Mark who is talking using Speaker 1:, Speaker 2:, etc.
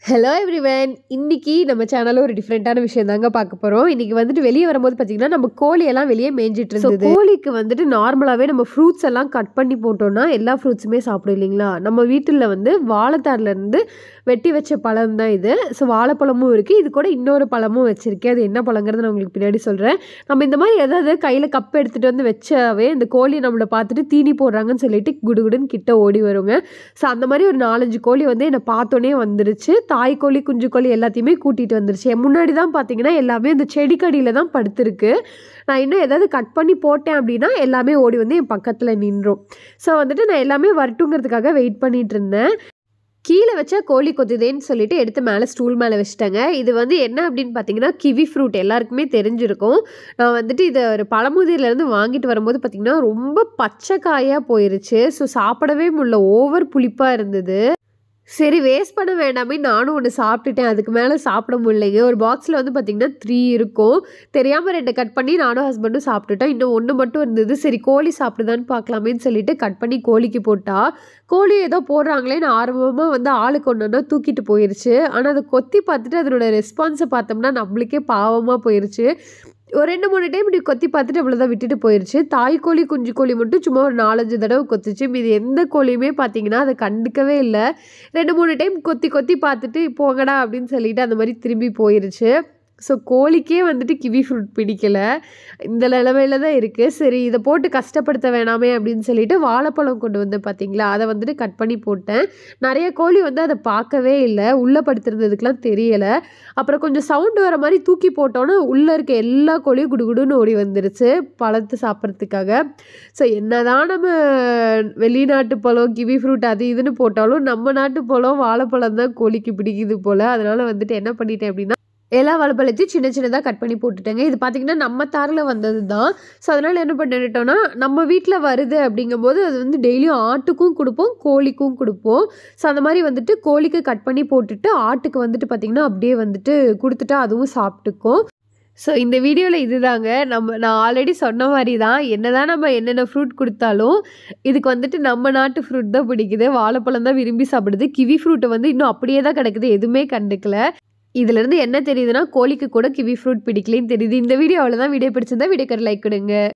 Speaker 1: hello everyone இன்னைக்கு நம்ம சேனலில் ஒரு டிஃப்ரெண்ட்டான விஷயம் தாங்க பார்க்க போகிறோம் இன்னைக்கு வந்துட்டு வெளியே வரும்போது பார்த்தீங்கன்னா நம்ம கோழியெல்லாம் வெளியே மேய்ஞ்சிட்டு இருந்தது கோழிக்கு வந்துட்டு நார்மலாகவே நம்ம ஃப்ரூட்ஸ் எல்லாம் கட் பண்ணி போட்டோம்னா எல்லா ஃப்ரூட்ஸுமே சாப்பிடும் இல்லைங்களா நம்ம வீட்டில் வந்து வாழைத்தாறுல இருந்து வெட்டி வச்ச பழம் தான் இது ஸோ வாழைப்பழமும் இருக்குது இது கூட இன்னொரு பழமும் வச்சுருக்கேன் அது என்ன பழங்கிறது நான் உங்களுக்கு பின்னாடி சொல்கிறேன் நம்ம இந்த மாதிரி ஏதாவது கையில் கப் எடுத்துகிட்டு வந்து வச்சாவே இந்த கோழி நம்மளை பார்த்துட்டு தீனி போடுறாங்கன்னு சொல்லிட்டு குடுகுடுன்னு கிட்ட ஓடி வருங்க ஸோ அந்த மாதிரி ஒரு நாலஞ்சு கோழி வந்து என்னை பார்த்தோன்னே வந்துருச்சு தாய் கோழி குஞ்சு கோழி எல்லாத்தையுமே கூட்டிகிட்டு வந்துருச்சு என் முன்னாடி தான் பார்த்தீங்கன்னா எல்லாமே இந்த செடிக்கடியில் தான் படுத்திருக்கு நான் இன்னும் ஏதாவது கட் பண்ணி போட்டேன் அப்படின்னா எல்லாமே ஓடி வந்து என் பக்கத்தில் நின்றும் ஸோ வந்துட்டு நான் எல்லாமே வரட்டுங்கிறதுக்காக வெயிட் பண்ணிட்டு இருந்தேன் கீழே வச்சா கோழி கொத்துதேன்னு சொல்லிட்டு எடுத்து மேலே ஸ்டூல் மேலே வச்சுட்டாங்க இது வந்து என்ன அப்படின்னு பார்த்தீங்கன்னா கிவி ஃப்ரூட் எல்லாருக்குமே தெரிஞ்சிருக்கும் நான் வந்துட்டு இதை ஒரு பழமுதிரிலேருந்து வாங்கிட்டு வரும்போது பார்த்தீங்கன்னா ரொம்ப பச்சை காயாக போயிருச்சு ஸோ சாப்பிடவே முடியல ஓவர் புளிப்பாக இருந்தது சரி வேஸ்ட் பண்ண வேண்டாமே நானும் ஒன்று சாப்பிட்டுட்டேன் அதுக்கு மேலே சாப்பிட முடியலைங்க ஒரு பாக்ஸில் வந்து பார்த்திங்கன்னா த்ரீ இருக்கும் தெரியாமல் ரெண்டு கட் பண்ணி நானும் ஹஸ்பண்டும் சாப்பிட்டுட்டோம் இன்னும் ஒன்று மட்டும் இருந்தது சரி கோழி சாப்பிடுதான்னு பார்க்கலாமேன்னு சொல்லிட்டு கட் பண்ணி கோழிக்கு போட்டா கோழி ஏதோ போடுறாங்களேன்னு ஆர்வமாக வந்து ஆளுக்கு ஒன்று தூக்கிட்டு போயிருச்சு ஆனால் அதை கொத்தி பார்த்துட்டு அதனோட ரெஸ்பான்ஸை பார்த்தோம்னா நம்மளுக்கே பாவமாக போயிருச்சு ஒரு ரெண்டு மூணு டைம் இப்படி கொத்தி பார்த்துட்டு அவ்வளோதான் விட்டுட்டு போயிருச்சு தாய் கோழி குஞ்சு கோழி மட்டும் சும்மா ஒரு நாலஞ்சு தடவை கொத்துச்சு மீது எந்த கோழியுமே பார்த்தீங்கன்னா அதை கண்டுக்கவே இல்லை ரெண்டு மூணு டைம் கொத்தி கொத்தி பார்த்துட்டு போங்கடா அப்படின்னு சொல்லிட்டு அந்த மாதிரி திரும்பி போயிருச்சு ஸோ கோழிக்கே வந்துட்டு கிவி ஃப்ரூட் பிடிக்கல இந்த நிலமையில தான் இருக்குது சரி இதை போட்டு கஷ்டப்படுத்த வேணாமே அப்படின்னு சொல்லிட்டு வாழைப்பழம் கொண்டு வந்து பார்த்தீங்களா அதை வந்துட்டு கட் பண்ணி போட்டேன் நிறைய கோழி வந்து அதை பார்க்கவே இல்லை உள்ளே படுத்திருந்ததுக்கெலாம் தெரியலை அப்புறம் கொஞ்சம் சவுண்டு வர மாதிரி தூக்கி போட்டோன்னே உள்ளே இருக்க எல்லா கோழியும் குடுகுடுன்னு ஓடி வந்துருச்சு பழத்தை சாப்பிட்றதுக்காக ஸோ என்னதான் நம்ம வெளிநாட்டு பழம் கிவி ஃப்ரூட் அது இதுன்னு போட்டாலும் நம்ம நாட்டு பழம் வாழைப்பழம் தான் கோழிக்கு பிடிக்குது போல் அதனால் வந்துட்டு என்ன பண்ணிட்டேன் அப்படின்னா எல்லா வாழைப்பழத்தையும் சின்ன சின்னதாக கட் பண்ணி போட்டுட்டேங்க இது பார்த்திங்கன்னா நம்ம தாரில் வந்தது தான் ஸோ அதனால் என்ன பண்ணிட்டோன்னா நம்ம வீட்டில் வருது அப்படிங்கும்போது அது வந்து டெய்லியும் ஆட்டுக்கும் கொடுப்போம் கோழிக்கும் கொடுப்போம் ஸோ அந்த மாதிரி வந்துட்டு கோழிக்கு கட் பண்ணி போட்டுட்டு ஆட்டுக்கு வந்துட்டு பார்த்திங்கன்னா அப்படியே வந்துட்டு கொடுத்துட்டா அதுவும் சாப்பிட்டுக்கும் ஸோ இந்த வீடியோவில் இதுதாங்க நம்ம நான் ஆல்ரெடி சொன்ன மாதிரி தான் என்ன தான் நம்ம என்னென்ன ஃப்ரூட் கொடுத்தாலும் இதுக்கு வந்துட்டு நம்ம நாட்டு ஃப்ரூட் தான் பிடிக்குது வாழைப்பழம் தான் விரும்பி சாப்பிடுது கிவி ஃப்ரூட்டை வந்து இன்னும் அப்படியே தான் கிடக்குது எதுவுமே கண்டுக்கல இதுலேருந்து என்ன தெரியுதுன்னா கோழிக்கு கூட கிவி ஃப்ரூட் பிடிக்கலன்னு தெரியுது இந்த வீடியோ அவ்வளோதான் வீடியோ பிடிச்சிருந்தா வீடியோக்கு லைக் கொடுங்க